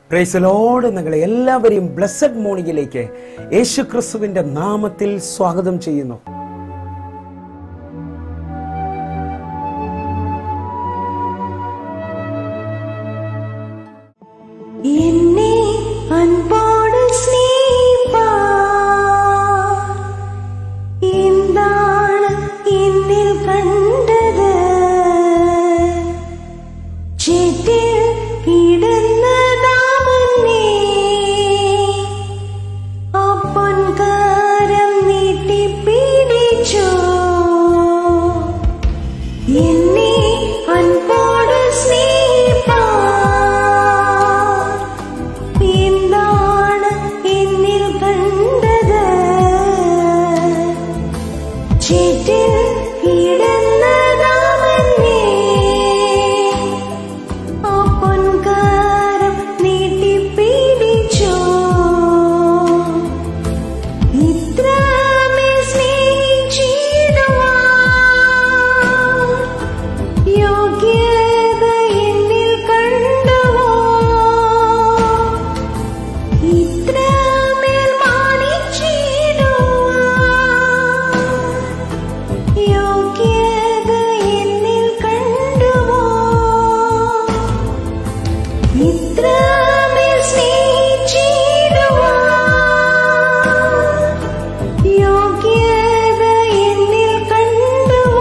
പ്രൈസലോട് നിങ്ങളെ എല്ലാവരെയും ബ്ലസ്സഡ് മോർണിംഗിലേക്ക് യേശു ക്രിസ്തുവിന്റെ നാമത്തിൽ സ്വാഗതം ചെയ്യുന്നു என்னை அன்போடு ஸ்நேகிப்பார். இந்தாள் என்னில் கண்டது. ചേറ്റിൽ കിടന്ന നാമന്നേ. ആ പൊൻകാരം നീട്ടിപ്പിടിച്ചു. എന്നെ അൻപോട് സ്നേഹിപ്പാർ. എന്താണ് എന്നിൽ കണ്ടത് ചേറ്റിൽ കിടന്ന നാമന്നേ. ആ പൊൻകാരം നീട്ടിപ്പിടിച്ചു. ഇത്രമേൽ സ്നേഹിച്ചിടുവാൻ യോഗ്യത എന്നിൽ കണ്ടുവോ ഇത്രമേൽ മാനിച്ചിടുവാൻ യോഗ്യത എന്നിൽ കണ്ടുവോ ഇത്രമേൽ സ്നേഹിച്ചിടുവാൻ യോഗ്യത എന്നിൽ കണ്ടുവോ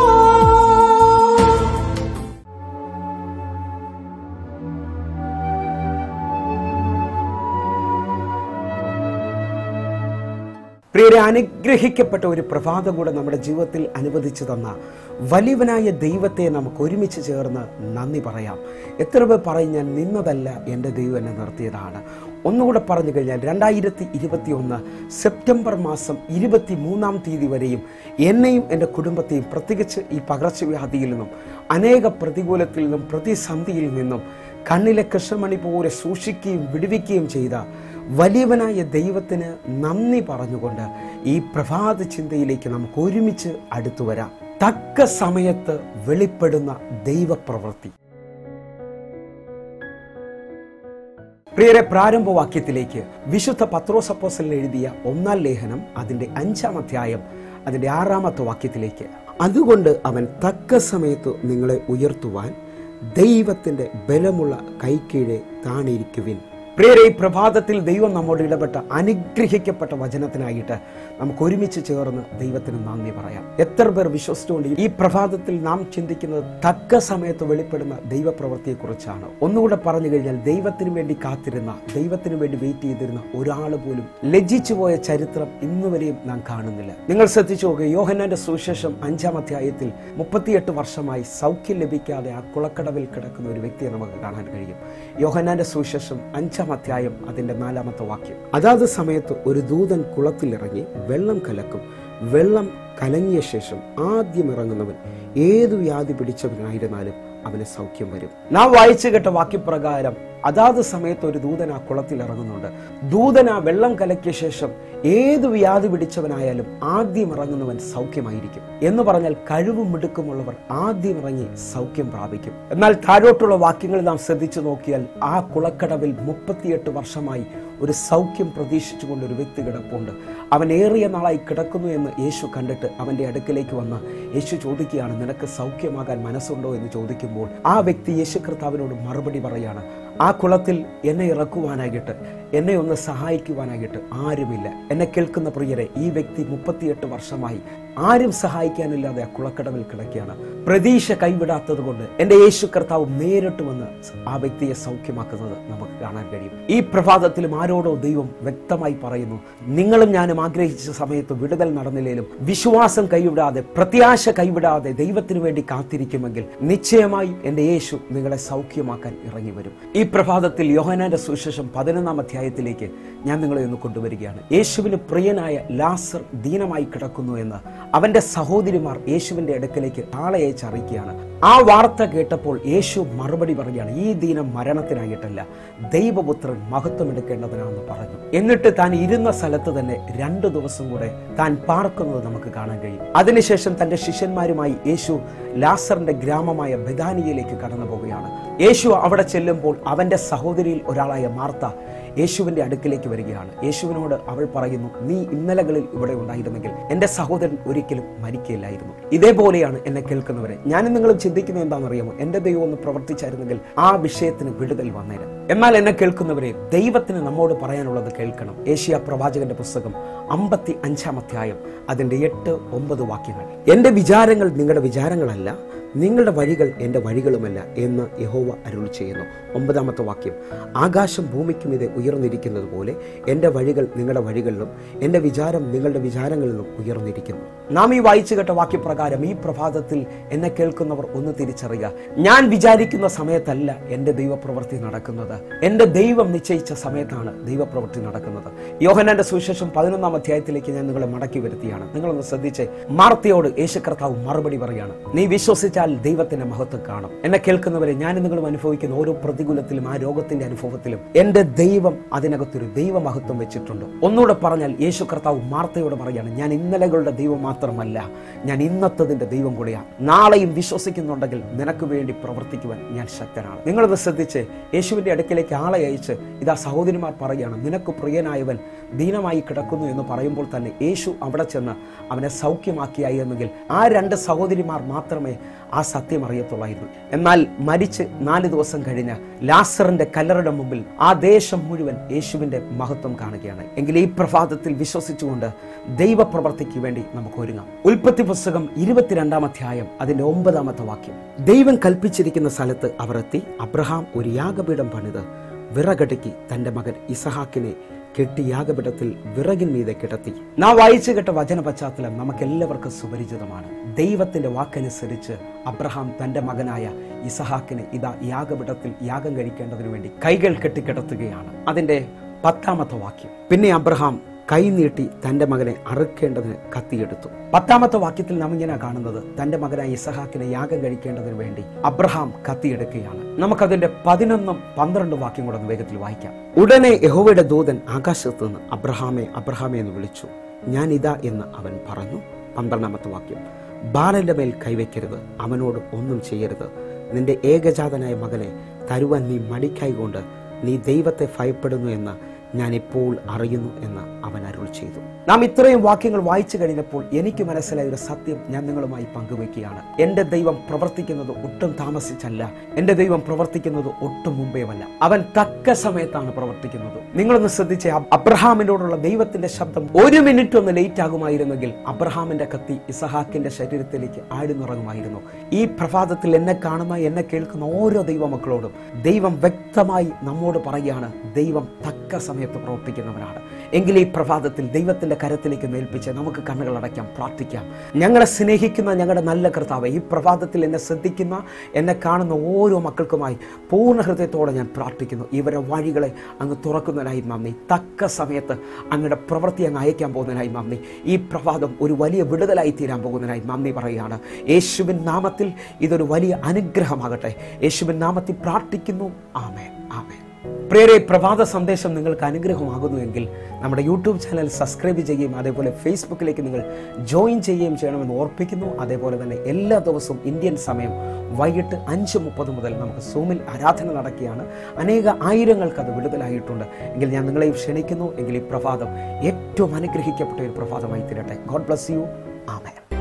പ്രിയരെ അനുഗ്രഹിക്കപ്പെട്ട ഒരു പ്രഭാതം കൂടെ നമ്മുടെ ജീവിതത്തിൽ അനുവദിച്ചു തന്ന വലിയവനായ ദൈവത്തെ നമുക്ക് ഒരുമിച്ച് ചേർന്ന് നന്ദി പറയാം എത്ര പേർ പറയും ഞാൻ നിന്നതല്ല എൻ്റെ ദൈവം എന്നെ നിർത്തിയതാണ് ഒന്നുകൂടെ പറഞ്ഞു കഴിഞ്ഞാൽ രണ്ടായിരത്തി ഇരുപത്തി ഒന്ന് സെപ്റ്റംബർ മാസം ഇരുപത്തി മൂന്നാം തീയതി വരെയും എന്നെയും എൻ്റെ കുടുംബത്തെയും പ്രത്യേകിച്ച് ഈ പകർച്ചവ്യാധിയിൽ നിന്നും അനേക പ്രതികൂലത്തിൽ നിന്നും പ്രതിസന്ധിയിൽ നിന്നും കണ്ണിലെ കൃഷ്ണമണി പോലെ സൂക്ഷിക്കുകയും വിടുവിക്കുകയും ചെയ്ത വലിയവനായ ദൈവത്തിന് നന്ദി പറഞ്ഞുകൊണ്ട് ഈ പ്രഭാത ചിന്തയിലേക്ക് നമുക്ക് ഒരുമിച്ച് അടുത്തു വരാം തക്ക സമയത്ത് വെളിപ്പെടുന്ന ദൈവപ്രവൃത്തി പ്രിയരെ പ്രാരംഭവാക്യത്തിലേക്ക് വിശുദ്ധ പത്രോസപ്പോസൽ എഴുതിയ ഒന്നാം ലേഖനം അതിൻ്റെ അഞ്ചാം അധ്യായം അതിൻ്റെ ആറാമത്തെ വാക്യത്തിലേക്ക് അതുകൊണ്ട് അവൻ തക്ക സമയത്ത് നിങ്ങളെ ഉയർത്തുവാൻ ദൈവത്തിൻ്റെ ബലമുള്ള കൈക്കീഴെ താണിരിക്കുവിൻ പ്രിയരെ ഈ പ്രഭാതത്തിൽ ദൈവം നമ്മോട് ഇടപെട്ട അനുഗ്രഹിക്കപ്പെട്ട വചനത്തിനായിട്ട് നമുക്ക് ഒരുമിച്ച് ചേർന്ന് ദൈവത്തിന് നന്ദി പറയാം എത്ര പേർ വിശ്വസിച്ചുകൊണ്ട് ഈ പ്രഭാതത്തിൽ നാം ചിന്തിക്കുന്നത് തക്ക സമയത്ത് വെളിപ്പെടുന്ന ദൈവപ്രവൃത്തിയെക്കുറിച്ചാണ് ഒന്നുകൂടെ പറഞ്ഞു കഴിഞ്ഞാൽ ദൈവത്തിന് വേണ്ടി കാത്തിരുന്ന ദൈവത്തിന് വേണ്ടി വെയിറ്റ് ചെയ്തിരുന്ന ഒരാൾ പോലും ലജ്ജിച്ചു പോയ ചരിത്രം ഇന്നുവരെയും നാം കാണുന്നില്ല നിങ്ങൾ ശ്രദ്ധിച്ചു നോക്കുക യോഹന്നാന്റെ സുവിശേഷം അഞ്ചാം അധ്യായത്തിൽ മുപ്പത്തിയെട്ട് വർഷമായി സൗഖ്യം ലഭിക്കാതെ ആ കുളക്കടവിൽ കിടക്കുന്ന ഒരു വ്യക്തിയെ നമുക്ക് കാണാൻ കഴിയും യോഹന്നാന്റെ സുവിശേഷം അഞ്ചാം അധ്യായം അതിന്റെ നാലാമത്തെ വാക്യം അതാത് സമയത്ത് ഒരു ദൂതൻ കുളത്തിലിറങ്ങി വെള്ളം കലക്കും വെള്ളം കലങ്ങിയ ശേഷം ആദ്യം ഇറങ്ങുന്നവൻ ഏതു വ്യാധി പിടിച്ചവനായിരുന്നാലും അവന് സൗഖ്യം വരും നാം വായിച്ചു കേട്ട വാക്യപ്രകാരം അതാത് സമയത്ത് ഒരു ദൂതൻ ആ കുളത്തിൽ ഇറങ്ങുന്നുണ്ട് ദൂതൻ ആ വെള്ളം കലക്കിയ ശേഷം ഏത് വ്യാധി പിടിച്ചവനായാലും ആദ്യം ഇറങ്ങുന്നവൻ സൗഖ്യമായിരിക്കും എന്ന് പറഞ്ഞാൽ കഴിവും മിടുക്കുമുള്ളവർ ആദ്യം ഇറങ്ങി സൗഖ്യം പ്രാപിക്കും എന്നാൽ താഴോട്ടുള്ള വാക്യങ്ങൾ നാം ശ്രദ്ധിച്ചു നോക്കിയാൽ ആ കുളക്കടവിൽ മുപ്പത്തിയെട്ട് വർഷമായി ഒരു സൗഖ്യം പ്രതീക്ഷിച്ചുകൊണ്ട് ഒരു വ്യക്തി കിടപ്പുണ്ട് അവൻ ഏറിയ നാളായി കിടക്കുന്നു എന്ന് യേശു കണ്ടിട്ട് അവൻ്റെ അടുക്കിലേക്ക് വന്ന് യേശു ചോദിക്കുകയാണ് നിനക്ക് സൗഖ്യമാകാൻ മനസ്സുണ്ടോ എന്ന് ചോദിക്കുമ്പോൾ ആ വ്യക്തി യേശു കർത്താവിനോട് മറുപടി പറയാണ് ആ കുളത്തിൽ എന്നെ ഇറക്കുവാനായിട്ട് എന്നെ ഒന്ന് സഹായിക്കുവാനായിട്ട് ആരുമില്ല എന്നെ കേൾക്കുന്ന പ്രിയരെ ഈ വ്യക്തി മുപ്പത്തിയെട്ട് വർഷമായി ആരും സഹായിക്കാനില്ലാതെ ആ കുളക്കടവിൽ കിടക്കുകയാണ് പ്രതീക്ഷ കൈവിടാത്തത് കൊണ്ട് എൻ്റെ യേശു കർത്താവ് നേരിട്ട് വന്ന് ആ വ്യക്തിയെ സൗഖ്യമാക്കുന്നത് നമുക്ക് കാണാൻ കഴിയും ഈ പ്രഭാതത്തിലും ആരോടോ ദൈവം വ്യക്തമായി പറയുന്നു നിങ്ങളും ഞാനും ആഗ്രഹിച്ച സമയത്ത് വിടുതൽ നടന്നില്ലേലും വിശ്വാസം കൈവിടാതെ പ്രത്യാശ കൈവിടാതെ ദൈവത്തിന് വേണ്ടി കാത്തിരിക്കുമെങ്കിൽ നിശ്ചയമായി എൻ്റെ യേശു നിങ്ങളെ സൗഖ്യമാക്കാൻ ഇറങ്ങി വരും ഈ പ്രഭാതത്തിൽ യോഹനാന്റെ സുവിശേഷം പതിനൊന്നാം അധ്യായത്തിലേക്ക് ഞാൻ നിങ്ങളെ ഒന്ന് കൊണ്ടുവരികയാണ് യേശുവിന് പ്രിയനായ ലാസർ ദീനമായി കിടക്കുന്നു എന്ന് അവന്റെ സഹോദരിമാർ യേശുവിന്റെ അടുക്കലേക്ക് ആളെ അയച്ച് അറിയിക്കുകയാണ് ആ വാർത്ത കേട്ടപ്പോൾ യേശു മറുപടി പറയുകയാണ് ഈ ദിനം മരണത്തിനായിട്ടല്ല ദൈവപുത്രൻ മഹത്വം എടുക്കേണ്ടതിനാണെന്ന് പറഞ്ഞു എന്നിട്ട് താൻ ഇരുന്ന സ്ഥലത്ത് തന്നെ രണ്ടു ദിവസം കൂടെ താൻ പാർക്കുന്നത് നമുക്ക് കാണാൻ കഴിയും അതിനുശേഷം തന്റെ ശിഷ്യന്മാരുമായി യേശു ലാസറിന്റെ ഗ്രാമമായ ബദാനിയയിലേക്ക് കടന്നു പോവുകയാണ് യേശു അവിടെ ചെല്ലുമ്പോൾ അവന്റെ സഹോദരിയിൽ ഒരാളായ മാർത്ത യേശുവിന്റെ അടുക്കിലേക്ക് വരികയാണ് യേശുവിനോട് അവൾ പറയുന്നു നീ ഇന്നലകളിൽ ഇവിടെ ഉണ്ടായിരുന്നെങ്കിൽ എന്റെ സഹോദരൻ ഒരിക്കലും മരിക്കില്ലായിരുന്നു ഇതേപോലെയാണ് എന്നെ കേൾക്കുന്നവരെ ഞാനും നിങ്ങളും ചിന്തിക്കുന്നത് എന്താണെന്നറിയാമോ എന്റെ ദൈവം ഒന്ന് പ്രവർത്തിച്ചായിരുന്നെങ്കിൽ ആ വിഷയത്തിന് വിടുതൽ വന്നേരം എന്നാൽ എന്നെ കേൾക്കുന്നവരെ ദൈവത്തിന് നമ്മോട് പറയാനുള്ളത് കേൾക്കണം ഏഷ്യ പ്രവാചകന്റെ പുസ്തകം അമ്പത്തി അഞ്ചാം അധ്യായം അതിന്റെ എട്ട് ഒമ്പത് വാക്യങ്ങൾ എന്റെ വിചാരങ്ങൾ നിങ്ങളുടെ വിചാരങ്ങളല്ല നിങ്ങളുടെ വഴികൾ എൻ്റെ വഴികളുമല്ല എന്ന് യഹോവ അരുൾ ചെയ്യുന്നു ഒമ്പതാമത്തെ വാക്യം ആകാശം ഭൂമിക്കും ഇത് ഉയർന്നിരിക്കുന്നത് പോലെ എൻ്റെ വഴികൾ നിങ്ങളുടെ വഴികളിലും എൻ്റെ വിചാരം നിങ്ങളുടെ വിചാരങ്ങളിലും ഉയർന്നിരിക്കുന്നു നാം ഈ വായിച്ചു കേട്ട വാക്യപ്രകാരം ഈ പ്രഭാതത്തിൽ എന്നെ കേൾക്കുന്നവർ ഒന്ന് തിരിച്ചറിയുക ഞാൻ വിചാരിക്കുന്ന സമയത്തല്ല എൻ്റെ ദൈവപ്രവൃത്തി നടക്കുന്നത് എൻ്റെ ദൈവം നിശ്ചയിച്ച സമയത്താണ് ദൈവപ്രവൃത്തി നടക്കുന്നത് യോഹനാന്റെ സുവിശേഷം പതിനൊന്നാം അധ്യായത്തിലേക്ക് ഞാൻ നിങ്ങളെ മടക്കി വരുത്തിയാണ് നിങ്ങളൊന്ന് ശ്രദ്ധിച്ച് മാർത്തിയോട് യേശു കർത്താവ് മറുപടി പറയാണ് നീ വിശ്വസിച്ചാൽ ദൈവത്തിന്റെ മഹത്വം കാണും എന്നെ കേൾക്കുന്നവരെ ഞാൻ നിങ്ങളും അനുഭവിക്കുന്ന ഓരോ പ്രതികൂലത്തിലും ആ രോഗത്തിന്റെ അനുഭവത്തിലും എന്റെ ദൈവം അതിനകത്തൊരു ദൈവമഹത്വം വെച്ചിട്ടുണ്ട് ഒന്നുകൂടെ പറഞ്ഞാൽ യേശു കർത്താവ് മാർത്തയോട് പറയാണ് ഞാൻ ഇന്നലകളുടെ ദൈവം മാത്രമല്ല ഞാൻ ഇന്നത്തതിന്റെ ദൈവം കൂടെയാണ് നാളെയും വിശ്വസിക്കുന്നുണ്ടെങ്കിൽ നിനക്ക് വേണ്ടി പ്രവർത്തിക്കുവാൻ ഞാൻ ശക്തനാണ് നിങ്ങളത് ശ്രദ്ധിച്ച് യേശുവിന്റെ അടുക്കിലേക്ക് ആളെ അയച്ച് ഇതാ സഹോദരിമാർ പറയുകയാണ് നിനക്ക് പ്രിയനായവൻ ദീനമായി കിടക്കുന്നു എന്ന് പറയുമ്പോൾ തന്നെ യേശു അവിടെ ചെന്ന് അവനെ സൗഖ്യമാക്കിയായി എന്നെങ്കിൽ ആ രണ്ട് സഹോദരിമാർ മാത്രമേ ആ സത്യം അറിയത്തുള്ളായിരുന്നു എന്നാൽ മരിച്ച് നാല് ദിവസം കഴിഞ്ഞ് ലാസറിന്റെ കല്ലറുടെ മുമ്പിൽ ആ ദേശം മുഴുവൻ യേശുവിന്റെ മഹത്വം കാണുകയാണ് എങ്കിൽ ഈ പ്രഭാതത്തിൽ വിശ്വസിച്ചുകൊണ്ട് ദൈവപ്രവർത്തിക്ക് വേണ്ടി നമുക്ക് ഒരുങ്ങാം ഉൽപ്പത്തി പുസ്തകം ഇരുപത്തിരണ്ടാം അധ്യായം അതിന്റെ ഒമ്പതാമത്തെ വാക്യം ദൈവം കൽപ്പിച്ചിരിക്കുന്ന സ്ഥലത്ത് അവർ എത്തി അബ്രഹാം ഒരു യാഗപീഠം പണിത് വിറകടുക്കി തന്റെ മകൻ ഇസഹാക്കിനെ കെട്ടി യാഗപീഠത്തിൽ വിറകിൻ മീതെ കിടത്തി നാം വായിച്ചു കേട്ട വചന പശ്ചാത്തലം നമുക്ക് എല്ലാവർക്കും സുപരിചിതമാണ് ദൈവത്തിന്റെ വാക്കനുസരിച്ച് അബ്രഹാം തന്റെ മകനായ ഇസഹാക്കിനെ ഇതാ യാഗപീഠത്തിൽ യാഗം കഴിക്കേണ്ടതിനു വേണ്ടി കൈകൾ കെട്ടിക്കിടത്തുകയാണ് അതിന്റെ പത്താമത്തെ വാക്യം പിന്നെ അബ്രഹാം കൈ നീട്ടി തന്റെ മകനെ അറുക്കേണ്ടതിന് കത്തിയെടുത്തു പത്താമത്തെ വാക്യത്തിൽ നാം ഇങ്ങനെ കാണുന്നത് തന്റെ മകനായ ഇസഹാക്കിനെ യാഗം കഴിക്കേണ്ടതിന് വേണ്ടി അബ്രഹാം കത്തിയെടുക്കുകയാണ് നമുക്കതിന്റെ പതിനൊന്നും പന്ത്രണ്ട് വാക്യം കൂടെ ഒന്ന് വേഗത്തിൽ വായിക്കാം ഉടനെ യഹോവയുടെ ദൂതൻ ആകാശത്ത് നിന്ന് അബ്രഹാമെ അബ്രഹാമെ എന്ന് വിളിച്ചു ഞാൻ ഇതാ എന്ന് അവൻ പറഞ്ഞു പന്ത്രണ്ടാമത്തെ വാക്യം ബാലന്റെ മേൽ കൈവയ്ക്കരുത് അവനോട് ഒന്നും ചെയ്യരുത് നിന്റെ ഏകജാതനായ മകനെ തരുവാൻ നീ മടിക്കായി കൊണ്ട് നീ ദൈവത്തെ ഭയപ്പെടുന്നു എന്ന് ഞാൻ ഇപ്പോൾ അറിയുന്നു എന്ന് അവൻ അരുൾ ചെയ്തു നാം ഇത്രയും വാക്യങ്ങൾ വായിച്ചു കഴിഞ്ഞപ്പോൾ എനിക്ക് മനസ്സിലായ ഒരു സത്യം ഞാൻ നിങ്ങളുമായി പങ്കുവെക്കുകയാണ് എൻ്റെ ദൈവം പ്രവർത്തിക്കുന്നത് ഒട്ടും താമസിച്ചല്ല എൻ്റെ ദൈവം പ്രവർത്തിക്കുന്നത് ഒട്ടും മുമ്പേവല്ല അവൻ തക്ക സമയത്താണ് പ്രവർത്തിക്കുന്നത് നിങ്ങളൊന്ന് ശ്രദ്ധിച്ചേ അബ്- അബ്രഹാമിനോടുള്ള ദൈവത്തിന്റെ ശബ്ദം ഒരു മിനിറ്റ് ഒന്ന് ലേറ്റ് ആകുമായിരുന്നെങ്കിൽ അബ്രഹാമിന്റെ കത്തി ഇസഹാക്കിന്റെ ശരീരത്തിലേക്ക് ആഴ്ന്നിറങ്ങുമായിരുന്നു ഈ പ്രഭാതത്തിൽ എന്നെ കാണുന്ന എന്നെ കേൾക്കുന്ന ഓരോ ദൈവമക്കളോടും ദൈവം വ്യക്തമായി നമ്മോട് പറയുകയാണ് ദൈവം തക്ക സമയത്ത് പ്രവർത്തിക്കുന്നവനാണ് എങ്കിൽ ഈ പ്രഭാതത്തിൽ ദൈവത്തിന്റെ കരത്തിലേക്ക് മേൽപ്പിച്ച് നമുക്ക് കണ്ണുകൾ അടയ്ക്കാം പ്രാർത്ഥിക്കാം ഞങ്ങളെ സ്നേഹിക്കുന്ന ഞങ്ങളുടെ നല്ല കർത്താവ് ഈ പ്രഭാതത്തിൽ എന്നെ ശ്രദ്ധിക്കുന്ന എന്നെ കാണുന്ന ഓരോ മക്കൾക്കുമായി പൂർണ്ണ ഹൃദയത്തോടെ ഞാൻ പ്രാർത്ഥിക്കുന്നു ഇവരെ വഴികളെ അങ്ങ് തുറക്കുന്നതിനായി നന്ദി തക്ക സമയത്ത് അങ്ങയുടെ പ്രവൃത്തി അങ്ങ് അയക്കാൻ പോകുന്നതിനായി നന്ദി ഈ പ്രഭാതം ഒരു വലിയ വിടുതലായി തീരാൻ പോകുന്നതിനായി നന്ദി പറയുകയാണ് യേശുവിൻ നാമത്തിൽ ഇതൊരു വലിയ അനുഗ്രഹമാകട്ടെ യേശുവിൻ നാമത്തിൽ പ്രാർത്ഥിക്കുന്നു ആമേൻ ആമേൻ പ്രിയരെ പ്രഭാത സന്ദേശം നിങ്ങൾക്ക് അനുഗ്രഹമാകുന്നുവെങ്കിൽ നമ്മുടെ യൂട്യൂബ് ചാനൽ സബ്സ്ക്രൈബ് ചെയ്യുകയും അതേപോലെ ഫേസ്ബുക്കിലേക്ക് നിങ്ങൾ ജോയിൻ ചെയ്യുകയും ചെയ്യണമെന്ന് ഓർപ്പിക്കുന്നു അതേപോലെ തന്നെ എല്ലാ ദിവസവും ഇന്ത്യൻ സമയം വൈകിട്ട് അഞ്ച് മുപ്പത് മുതൽ നമുക്ക് സൂമിൽ ആരാധന നടക്കുകയാണ് അനേക ആയിരങ്ങൾക്ക് അത് വിടുതലായിട്ടുണ്ട് എങ്കിൽ ഞാൻ നിങ്ങളെയും ക്ഷണിക്കുന്നു എങ്കിൽ ഈ പ്രഭാതം ഏറ്റവും അനുഗ്രഹിക്കപ്പെട്ട ഒരു പ്രഭാതമായി തീരട്ടെ ഗോഡ് ബ്ലസ് യു ആമേൻ